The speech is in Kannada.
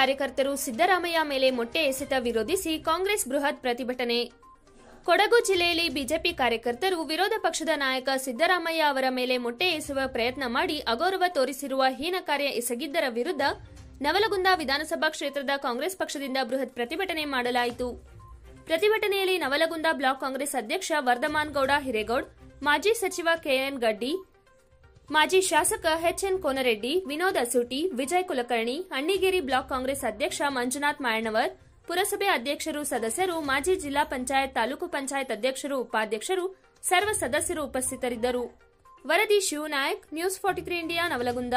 ಕಾರ್ಯಕರ್ತರು ಸಿದ್ದರಾಮಯ್ಯ ಮೇಲೆ ಮೊಟ್ಟೆ ಎಸೆತ ವಿರೋಧಿಸಿ ಕಾಂಗ್ರೆಸ್ ಬೃಹತ್ ಪ್ರತಿಭಟನೆ ಕೊಡಗು ಜಿಲ್ಲೆಯಲ್ಲಿ ಬಿಜೆಪಿ ಕಾರ್ಯಕರ್ತರು ವಿರೋಧ ಪಕ್ಷದ ನಾಯಕ ಸಿದ್ದರಾಮಯ್ಯ ಅವರ ಮೇಲೆ ಮೊಟ್ಟೆ ಎಸೆಯುವ ಪ್ರಯತ್ನ ಮಾಡಿ ಅಗೌರವ ತೋರಿಸಿರುವ ಹೀನ ಕಾರ್ಯ ಎಸಗಿದ್ದರ ವಿರುದ್ಧ ನವಲಗುಂದ ವಿಧಾನಸಭಾ ಕ್ಷೇತ್ರದ ಕಾಂಗ್ರೆಸ್ ಪಕ್ಷದಿಂದ ಬೃಹತ್ ಪ್ರತಿಭಟನೆ ಮಾಡಲಾಯಿತು ಪ್ರತಿಭಟನೆಯಲ್ಲಿ ನವಲಗುಂದ ಬ್ಲಾಕ್ ಕಾಂಗ್ರೆಸ್ ಅಧ್ಯಕ್ಷ ವರ್ಧಮಾನ್ ಗೌಡ ಹಿರೇಗೌಡ್ ಮಾಜಿ ಸಚಿವ ಕೆಎನ್ ಗಡ್ಡಿ ಮಾಜಿ ಶಾಸಕ ಎಚ್ಎನ್ ಕೋನರೆಡ್ಡಿ ವಿನೋದ್ ಅಸೂಟಿ ವಿಜಯ್ ಕುಲಕರ್ಣಿ ಅಣ್ಣಿಗೇರಿ ಬ್ಲಾಕ್ ಕಾಂಗ್ರೆಸ್ ಅಧ್ಯಕ್ಷ ಮಂಜುನಾಥ್ ಮಾಯಣ್ಣವರ್ ಪುರಸಭೆ ಅಧ್ಯಕ್ಷರು ಸದಸ್ಯರು ಮಾಜಿ ಜಿಲ್ಲಾ ಪಂಚಾಯತ್ ತಾಲೂಕು ಪಂಚಾಯತ್ ಅಧ್ಯಕ್ಷರು ಉಪಾಧ್ಯಕ್ಷರು ಸರ್ವ ಸದಸ್ಯರು ಉಪಸ್ಥಿತರಿದ್ದರು ವರದಿ Shivanayak news forty three India Navalgund